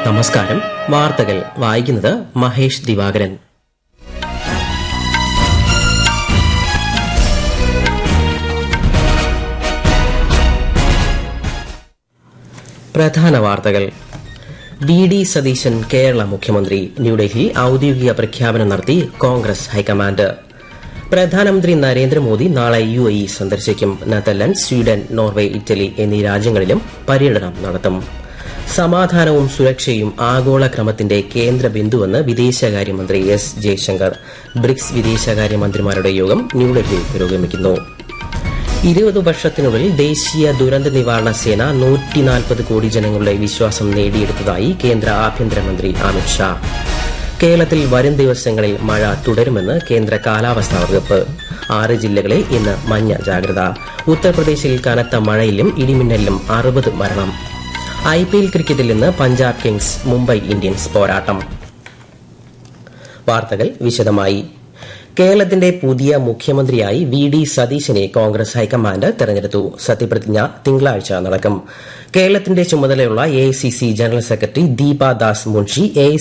നമസ്കാരം വാർത്തകൾ വായിക്കുന്നത് മഹേഷ് ദിവാകരൻ പ്രധാന വാർത്തകൾ വി ഡി സതീശൻ കേരള മുഖ്യമന്ത്രി ന്യൂഡൽഹി ഔദ്യോഗിക പ്രഖ്യാപനം നടത്തി കോൺഗ്രസ് ഹൈക്കമാൻഡ് പ്രധാനമന്ത്രി നരേന്ദ്രമോദി നാളെ യു എ ഇ സന്ദർശിക്കും നെതർലൻഡ് സ്വീഡൻ നോർവേ ഇറ്റലി എന്നീ രാജ്യങ്ങളിലും പര്യടനം നടത്തും സമാധാനവും സുരക്ഷയും ആഗോള ക്രമത്തിന്റെ കേന്ദ്ര ബിന്ദുവെന്ന് വിദേശകാര്യമന്ത്രി എസ് ജയശങ്കർ ബ്രിക്സ് വിദേശകാര്യമന്ത്രിമാരുടെ യോഗം ന്യൂഡൽഹിയിൽ പുരോഗമിക്കുന്നു ഇരുപത് വർഷത്തിനുള്ളിൽ ദേശീയ ദുരന്ത നിവാരണ സേന നൂറ്റിനാൽപ്പത് കോടി ജനങ്ങളുടെ വിശ്വാസം നേടിയെടുത്തതായി കേന്ദ്ര ആഭ്യന്തരമന്ത്രി അമിത് ഷാ കേരളത്തിൽ വരും ദിവസങ്ങളിൽ മഴ തുടരുമെന്ന് കേന്ദ്ര കാലാവസ്ഥാ വകുപ്പ് ആറ് ജില്ലകളിൽ ഇന്ന് മഞ്ഞ ജാഗ്രത ഉത്തർപ്രദേശിൽ കനത്ത മഴയിലും ഇടിമിന്നലിലും അറുപത് മരണം ഐ പി എൽ ക്രിക്കറ്റിൽ ഇന്ന് പഞ്ചാബ് കിങ്സ് മുംബൈ ഇന്ത്യൻസ് പോരാട്ടം വാർത്തകൾ വിശദമായി കേരളത്തിന്റെ പുതിയ മുഖ്യമന്ത്രിയായി വി ഡി സതീശനെ കോൺഗ്രസ് ഹൈക്കമാൻഡ് തെരഞ്ഞെടുത്തു സത്യപ്രതിജ്ഞ തിങ്കളാഴ്ച നടക്കും കേരളത്തിന്റെ ചുമതലയുള്ള എ general secretary Deepa Das Munshi A